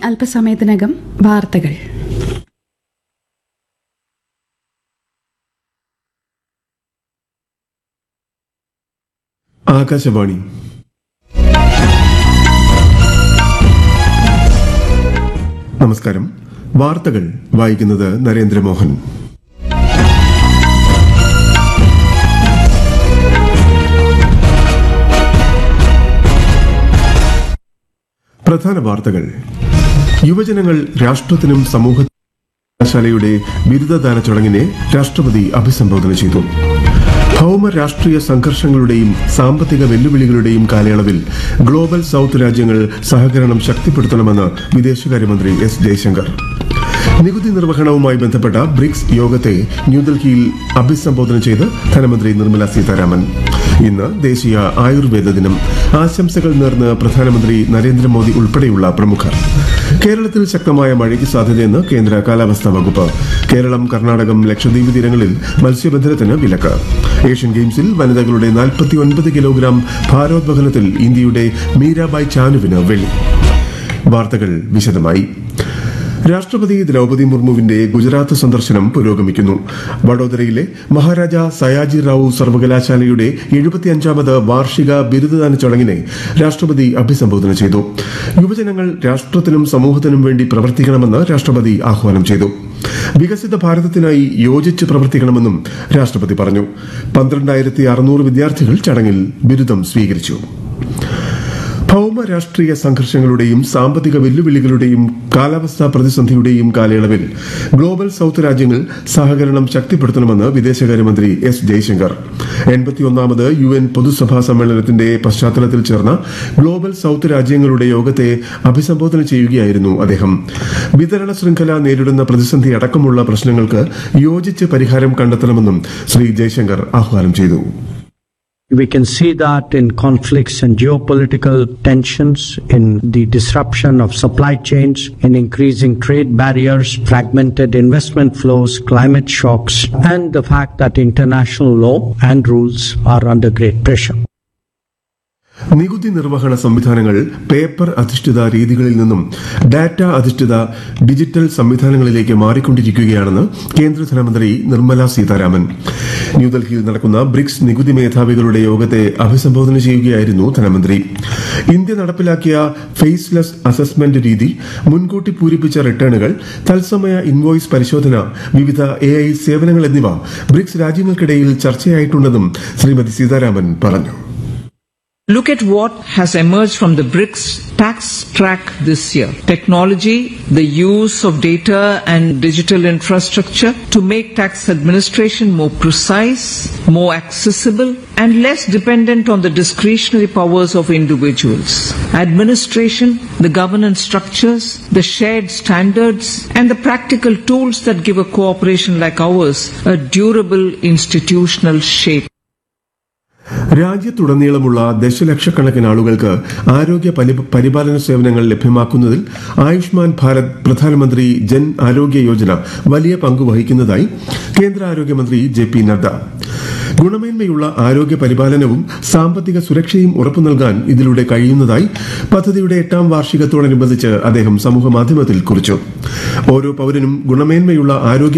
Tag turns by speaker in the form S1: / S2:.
S1: അല്പസമയത്തിനകം വാർത്തകൾ
S2: ആകാശവാണി നമസ്കാരം വാർത്തകൾ വായിക്കുന്നത് നരേന്ദ്രമോഹൻ പ്രധാന വാർത്തകൾ യുവജനങ്ങൾ രാഷ്ട്രത്തിനും സമൂഹ ശാലയുടെ ബിരുദദാന ചടങ്ങിനെ രാഷ്ട്രപതി അഭിസംബോധന ചെയ്തു ഭൗമ രാഷ്ട്രീയ സംഘർഷങ്ങളുടെയും സാമ്പത്തിക വെല്ലുവിളികളുടെയും കാലയളവിൽ ഗ്ലോബൽ സൌത്ത് രാജ്യങ്ങൾ സഹകരണം ശക്തിപ്പെടുത്തണമെന്ന് വിദേശകാര്യമന്ത്രി എസ് ജയശങ്കർ നികുതി നിർവഹണവുമായി ബന്ധപ്പെട്ട ബ്രിക്സ് യോഗത്തെ ന്യൂഡൽഹിയിൽ അഭിസംബോധന ചെയ്ത് ധനമന്ത്രി നിർമ്മല സീതാരാമൻ ഇന്ന് ദേശീയ ആയുർവേദ ദിനം ആശംസകൾ നേർന്ന് പ്രധാനമന്ത്രി നരേന്ദ്രമോദി ഉൾപ്പെടെയുള്ള പ്രമുഖർ കേരളത്തിൽ ശക്തമായ മഴയ്ക്ക് സാധ്യതയെന്ന് കേന്ദ്ര കാലാവസ്ഥാ വകുപ്പ് കേരളം കർണാടകം ലക്ഷദ്വീപ് തീരങ്ങളിൽ മത്സ്യബന്ധനത്തിന് വിലക്ക് ഏഷ്യൻ ഗെയിംസിൽ വനിതകളുടെ 49 കിലോഗ്രാം ഭാരോദ്വഹനത്തിൽ ഇന്ത്യയുടെ മീരാബായ് ചാനുവിന് വെള്ളി വാർത്തകൾ വിശദമായി രാഷ്ട്രപതി ദ്രൗപദി മുർമുവിന്റെ ഗുജറാത്ത് സന്ദർശനം പുരോഗമിക്കുന്നു വഡോദരയിലെ മഹാരാജ സയാജി റാവു സർവകലാശാലയുടെ എഴുപത്തിയഞ്ചാമത് വാർഷിക ബിരുദദാന ചടങ്ങിനെ രാഷ്ട്രപതി അഭിസംബോധന ചെയ്തു യുവജനങ്ങൾ രാഷ്ട്രത്തിനും സമൂഹത്തിനും വേണ്ടി പ്രവർത്തിക്കണമെന്ന് രാഷ്ട്രപതി ആഹ്വാനം ചെയ്തു വികസിത ഭാരതത്തിനായി യോജിച്ച് പ്രവർത്തിക്കണമെന്നും രാഷ്ട്രപതി പറഞ്ഞു പന്ത്രണ്ടായിരത്തി അറുന്നൂറ് വിദ്യാർത്ഥികൾ ചടങ്ങിൽ ബിരുദം സ്വീകരിച്ചു ഭൗമ രാഷ്ട്രീയ സംഘർഷങ്ങളുടെയും സാമ്പത്തിക വെല്ലുവിളികളുടെയും കാലാവസ്ഥാ പ്രതിസന്ധിയുടെയും കാലയളവിൽ ഗ്ലോബൽ സൌത്ത് രാജ്യങ്ങൾ സഹകരണം ശക്തിപ്പെടുത്തണമെന്ന് വിദേശകാര്യമന്ത്രി എസ് ജയശങ്കർ എൺപത്തിയൊന്നാമത് യു എൻ പൊതുസഭാ സമ്മേളനത്തിന്റെ പശ്ചാത്തലത്തിൽ ചേർന്ന ഗ്ലോബൽ സൌത്ത് രാജ്യങ്ങളുടെ യോഗത്തെ അഭിസംബോധന ചെയ്യുകയായിരുന്നു അദ്ദേഹം വിതരണ ശൃംഖല നേരിടുന്ന പ്രതിസന്ധി അടക്കമുള്ള പ്രശ്നങ്ങൾക്ക് യോജിച്ച് പരിഹാരം കണ്ടെത്തണമെന്നും ശ്രീ ജയശങ്കർ ആഹ്വാനം ചെയ്തു
S3: We can see that in conflicts and geopolitical tensions, in the disruption of supply chains, in increasing trade barriers, fragmented investment flows, climate shocks, and the fact that international law and rules are under great pressure.
S2: നികുതി നിർവഹണ സംവിധാനങ്ങൾ paper അധിഷ്ഠിത രീതികളിൽ നിന്നും data അധിഷ്ഠിത digital സംവിധാനങ്ങളിലേക്ക് മാറിക്കൊണ്ടിരിക്കുകയാണെന്ന് കേന്ദ്ര ധനമന്ത്രി നിർമ്മല സീതാരാമൻ ന്യൂഡൽഹിയിൽ നടക്കുന്ന ബ്രിക്സ് നികുതി മേധാവികളുടെ യോഗത്തെ അഭിസംബോധന ചെയ്യുകയായിരുന്നു ധനമന്ത്രി ഇന്ത്യ നടപ്പിലാക്കിയ ഫേസ്ലെസ് അസസ്മെന്റ് രീതി മുൻകൂട്ടി പൂരിപ്പിച്ച റിട്ടേണുകൾ തത്സമയ ഇൻവോയ്സ് പരിശോധന വിവിധ എ ഐ സേവനങ്ങൾ എന്നിവ ബ്രിക്സ് രാജ്യങ്ങൾക്കിടയിൽ ചർച്ചയായിട്ടുണ്ടെന്നും ശ്രീമതി സീതാരാമൻ പറഞ്ഞു
S4: Look at what has emerged from the BRICS tax track this year. Technology, the use of data and digital infrastructure to make tax administration more precise, more accessible, and less dependent on the discretionary powers of individuals. Administration, the governance structures, the shared standards, and the practical tools that give a cooperation like ours a durable institutional shape.
S2: രാജ്യത്തുടനീളമുള്ള ദശലക്ഷക്കണക്കിന് ആളുകൾക്ക് ആരോഗ്യ പരി- പരിപാലന സേവനങ്ങൾ ലഭ്യമാക്കുന്നതിൽ ആയുഷ്മാൻ ഭാരത് പ്രധാനമന്ത്രി ജൻ ആരോഗ്യ യോജന വലിയ പങ്ക് വഹിക്കുന്നതായി കേന്ദ്ര ആരോഗ്യമന്ത്രി ജെ പി നദ്ദ ഗുണമേന്മയുള്ള ആരോഗ്യ പരിപാലനവും സാമ്പത്തിക സുരക്ഷയും ഉറപ്പു നൽകാൻ ഇതിലൂടെ കഴിയുന്നതായി പദ്ധതിയുടെ എട്ടാം വാർഷികത്തോടനുബന്ധിച്ച് അദ്ദേഹം സമൂഹമാധ്യമത്തിൽ കുറിച്ചു ഓരോ പൌരനും ഗുണമേന്മയുള്ള ആരോഗ്യ